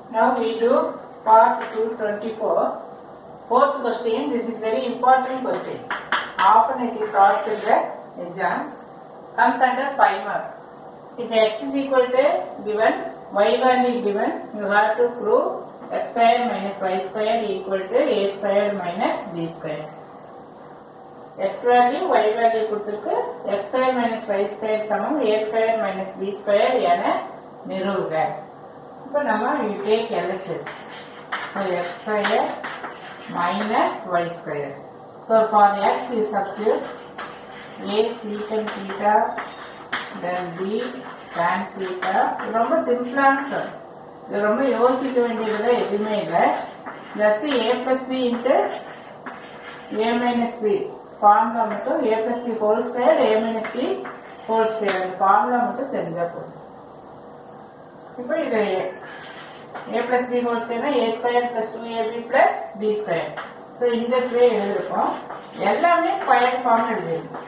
Now we do part 224. Fourth question, this is very important question. Often it is asked in the exam. Comes under 5 marks. If x is equal to given, y value given, you have to prove x square minus y square equal to a square minus b square. x value, y value கொடுத்திருக்கு x square minus y square சமம் a square minus b square என நிறுவுக இப்போ நம்ம you take LHS. So x square minus y square. So for x you substitute a secant theta then b tan theta இது ரொம்ப சிம்பிளான சொல் இது ரொம்ப யோசிக்க வேண்டியதுல எதுவுமே இல்லை just a plus b into a minus b formula மட்டும் a plus b whole square a minus b whole square அந்த ஃபார்முலா மட்டும் தெரிஞ்சா போதும் இப்போ இது a plus b ஹோல் ஸ்கொயர்னா a square plus two AB plus B square so இந்த way எழுதிருக்கோம் எல்லாமே ஸ்கொயர் ஃபார்ம் எழுதிருக்கோம்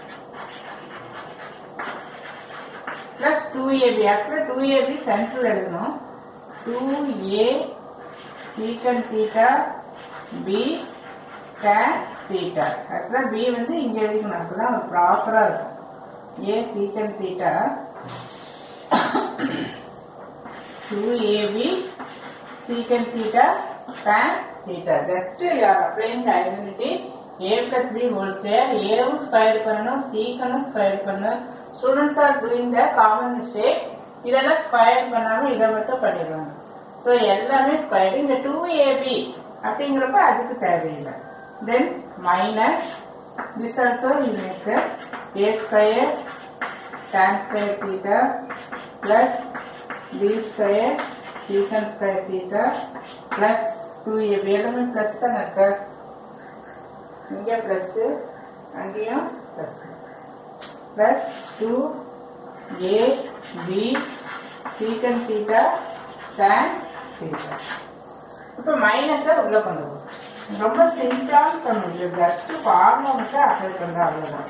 பிளஸ் டூ ஏபி ஆக்சுவலாக டூ ஏபி சென்ட்ரல் எழுதணும் two A secant theta B tan theta ஆக்சுவலாக பி வந்து இங்க எழுதிக்கணும் அப்பதான் ப்ராப்பரா இருக்கும் A secant theta two AB secant theta tan theta just you're applying the identity A plus B whole square ஏவும் ஸ்கொயர் பண்ணணும் சீக்கனும் ஸ்கொயர் பண்ணணும் students are doing the common mistake இதெல்லாம் ஸ்கொயர் பண்ணாம இதை மட்டும் பண்ணிடுவாங்க ஸோ எல்லாமே ஸ்கொயர் இங்க டூ ஏபி அப்படிங்கிறப்ப அதுக்கு தேவையில்லை then minus this also you make a square tan square theta plus B square secant square theta plus two a b எல்லாமே பிளஸ் தானே இருக்கு இங்க பிளஸ் அங்கேயும் plus plus two a b secant theta tan theta இப்போ மைனஸை உள்ள கொண்டு போகும் ரொம்ப சிம்பிளான சொன்னது ஜஸ்ட் ஃபார்முலா மட்டும் அப்ளை பண்ற அவ்வளவுதான்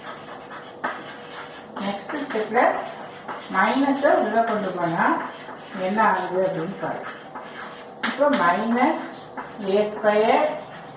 நெக்ஸ்ட் ஸ்டெப்ல மைனஸை உள்ள கொண்டு போனா என்ன ஆகுது அப்படின்னு பாரு இப்போ minus a square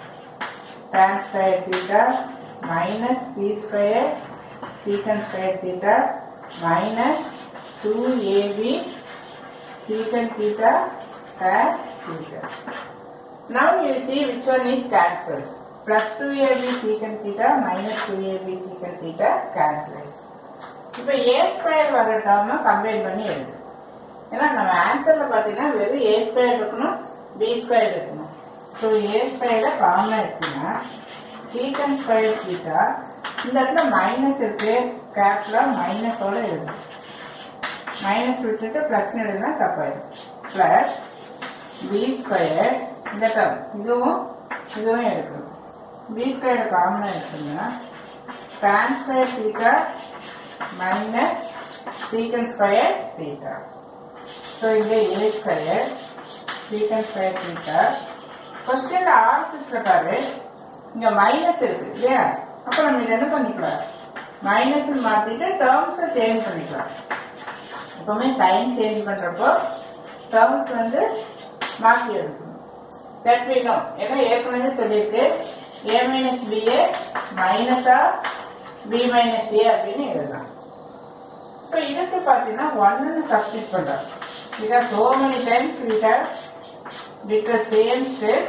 tan square theta minus b square secant square theta minus two a b secant theta tan theta. Now you see which one is cancelled. Plus 2ab secant theta minus 2ab secant theta cancelled. இப்போ a square வர டேர்மை combine பண்ணி எழுது ஏன்னா நம்ம ஆன்சர்ல பார்த்தீங்கன்னா வெறும் a square இருக்கணும் b ஸ்கொயர் இருக்கணும் ஸோ a ஸ்கொயரை காமனாக எடுத்தீங்கன்னா சீக்கன் ஸ்கொயர் தீட்டா இந்த இடத்துல மைனஸ் இருக்கு கேப்ல மைனஸோட எழுதணும் மைனஸ் விட்டுட்டு பிளஸ் எழுதுனா தப்பாயிடும் பிளஸ் பி ஸ்கொயர் இந்த டேர்ம் இதுவும் இதுவும் எடுக்கணும் பி ஸ்கொயர் காமனாக எடுத்தீங்கன்னா tan square theta minus secant square theta so இங்க a square secant square theta கொஸ்டின்ல ஆர்சிஸ்ல பாரு இங்க மைனஸ் இருக்கு இல்லையா அப்ப நம்ம இதை என்ன பண்ணிக்கலாம் மைனஸ் மாத்திட்டு டேர்ம்ஸை சேஞ்ச் பண்ணிக்கலாம் எப்பவுமே சைன் சேஞ்ச் பண்றப்போ டேர்ம்ஸ் வந்து மாற்றி எடுக்கணும் தட் we know ஏன்னா ஏற்கனவே சொல்லியிருக்கு ஏ மைனஸ் பிஏ மைனஸா பி மைனஸ் ஏ அப்படின்னு எழுதலாம் ஸோ இதுக்கு பார்த்தீங்கன்னா ஒன்னு சப்ஸ்டிட் பண்றோம் because so many times we have with the same step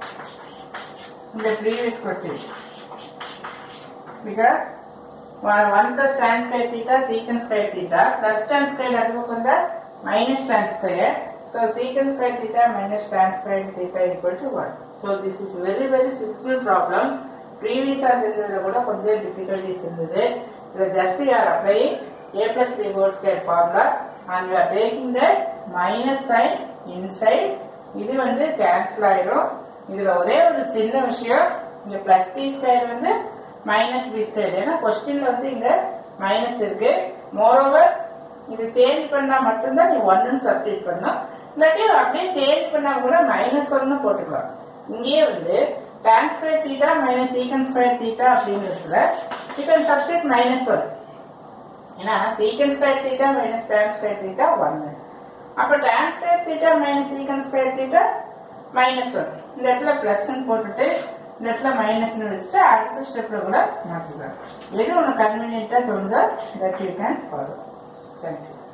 in the previous question because one plus tan square theta secant square theta plus tan square அதுக்கு வந்தா minus tan square so secant square theta minus tan square theta equal to 1 so this is very very simple problem previous ஆ செஞ்சதுல கூட கொஞ்சம் difficulties இருந்தது இதை just you are applying a plus b whole square formula and you are taking the minus sign inside இது வந்து cancel ஆயிடும் இதுல ஒரே ஒரு சின்ன விஷயம் இந்த பிளஸ் பி ஸ்கொயர் வந்து மைனஸ் பி ஸ்கொயர் ஏன்னா கொஸ்டின்ல வந்து இங்க மைனஸ் இருக்கு மோரோவர் இது சேஞ்ச் பண்ணா மட்டும்தான் நீ ஒன்னு சப்ஸ்டிட் பண்ணும் இல்லாட்டி அப்படியே சேஞ்ச் பண்ணா கூட மைனஸ் ஒன்னு போட்டுக்கலாம் இங்கேயே வந்து tan square theta minus secant square theta அப்படிங்கிறதுல you can substitute minus one ஏன்னா secant square theta minus tan square theta ஒன்னு அப்ப tan square theta minus secant square theta minus one இந்த இடத்துல பிளஸ் போட்டுட்டு இந்த இடத்துல மைனஸ் வச்சுட்டு அடுத்த ஸ்டெப்ல கூட மாற்றிக்கலாம் எது உனக்கு கன்வீனியன்ட்டா தோணுதோ that you can follow thank you